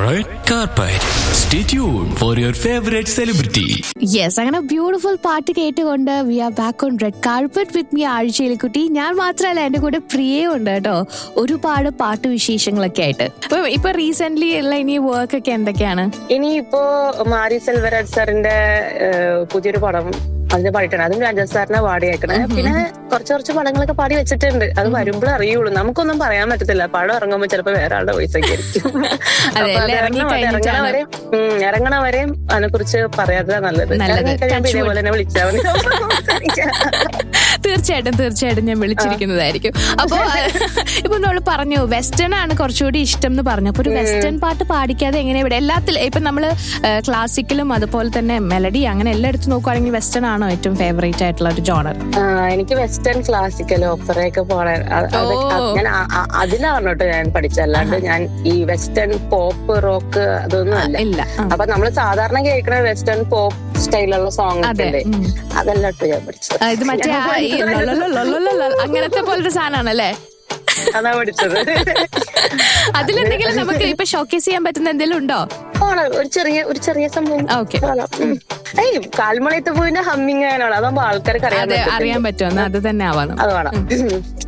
Red Carpet. Stay tuned for your favorite celebrity. Yes അങ്ങനെ beautiful പാട്ട് കേട്ടുകൊണ്ട് we are back on red carpet with me ആഴ്ചയിൽക്കുട്ടി ഞാൻ മാത്രമല്ല എന്റെ കൂടെ പ്രിയയും ഉണ്ട് കേട്ടോ ഒരുപാട് പാട്ട് വിശേഷങ്ങളൊക്കെ ആയിട്ട് ഇപ്പൊ ഇപ്പൊ റീസെന്റ് ഉള്ള ഇനി വർക്ക് ഒക്കെ എന്തൊക്കെയാണ് ഇനിയിപ്പോ മാരി സെൽവരാജ് സാറിന്റെ ഏഹ്, പുതിയൊരു പടം അതിന് പാടിയിട്ടുണ്ട് അതും രാജാസ് സാറിനെ പാടി അയക്കണേ പിന്നെ കുറച്ച് കുറച്ച് പടങ്ങളൊക്കെ പാടി വെച്ചിട്ടുണ്ട് അത് വരുമ്പോഴേ അറിയുള്ളൂ നമുക്കൊന്നും പറയാൻ പറ്റത്തില്ല പടം ഇറങ്ങുമ്പോൾ ചിലപ്പോ വേറെ ആളുടെ വോയിസ് ഒക്കെ ആയിരിക്കും അതെ, അപ്പൊ അത് എല്ലാം ഇറങ്ങി ഇറങ്ങണ- അത് ഇറങ്ങണ കഴിഞ്ഞിട്ടാണ്. വരെ ഉം, ഇറങ്ങണ വരെയും അതിനെ കുറിച്ച് പറയാതെ നല്ലത് നല്ലത്. ഇറങ്ങി കഴിയുമ്പോ Touch wood. ഇതേപോലെ തന്നെ വിളിച്ചാൽ മതി തീർച്ചയായിട്ടും തീർച്ചയായിട്ടും ഞാൻ വിളിച്ചിരിക്കുന്നതായിരിക്കും അപ്പൊ ഇപ്പൊ നമ്മൾ പറഞ്ഞു വെസ്റ്റേൺ ആണ് കുറച്ചുകൂടി ഇഷ്ടം എന്ന് പറഞ്ഞു അപ്പൊ ഒരു വെസ്റ്റേൺ പാട്ട് പാടിക്കാതെ എങ്ങനെ ഇവിടെ എല്ലാത്തിലും ഇപ്പൊ നമ്മള് ക്ലാസിക്കലും അതുപോലെ തന്നെ മെലഡി അങ്ങനെ എല്ലായിടത്തും നോക്കുവാണെങ്കിൽ വെസ്റ്റേൺ ആണോ ഏറ്റവും ഫേവറേറ്റ് ആയിട്ടുള്ള ഒരു ജോണർ ആ, എനിക്ക് വെസ്റ്റേൺ ക്ലാസിക്കൽ ഓപ്പറയൊക്കെ പോണേ അത് അതൊക്കെ- അത് ഞാൻ ആ- ആ- അതിലാണ് കേട്ടോ ഞാൻ പഠിച്ചത് അല്ലാണ്ട് ഞാൻ ഈ വെസ്റ്റേൺ പോപ്പ് റോക്ക് അതൊന്നും അല്ല ഇല്ല ആ. അപ്പൊ നമ്മൾ സാധാരണ കേൾക്കുന്ന വെസ്റ്റേൺ പോപ്പ് സ്റ്റൈലുള്ള സോങ് അതെ അല്ലേ ഉം. അതല്ല കേട്ടോ ഞാൻ പഠിച്ചത് ആ, ഇത് മറ്റേ ആ ഈ ലൊലൊലൊലൊലൊലൊ അങ്ങനത്തെ പോലത്തെ സാധനമാണല്ലേ അതാ പഠിച്ചത് അതിലെന്തെങ്കിലും നമുക്ക് ഇപ്പൊ ഷോക്കേസ് ചെയ്യാൻ പറ്റുന്ന എന്തെങ്കിലും ഉണ്ടോ ആണ് ഒരു ചെറിയ ഒരു ചെറിയ സംഭവം ഓക്കെ ആണ്. ഉം. ഏയ് കാൽമളയത്തെ പൂവിന്റെ ഹമ്മിങ് ആണോ അതാകുമ്പോ ആൾക്കാർക്ക് അറിയാൻ അതെ പറ്റത്തില്ല. അറിയാൻ പറ്റുമെന്ന് അത് തന്നെ ആവാം അത് വേണം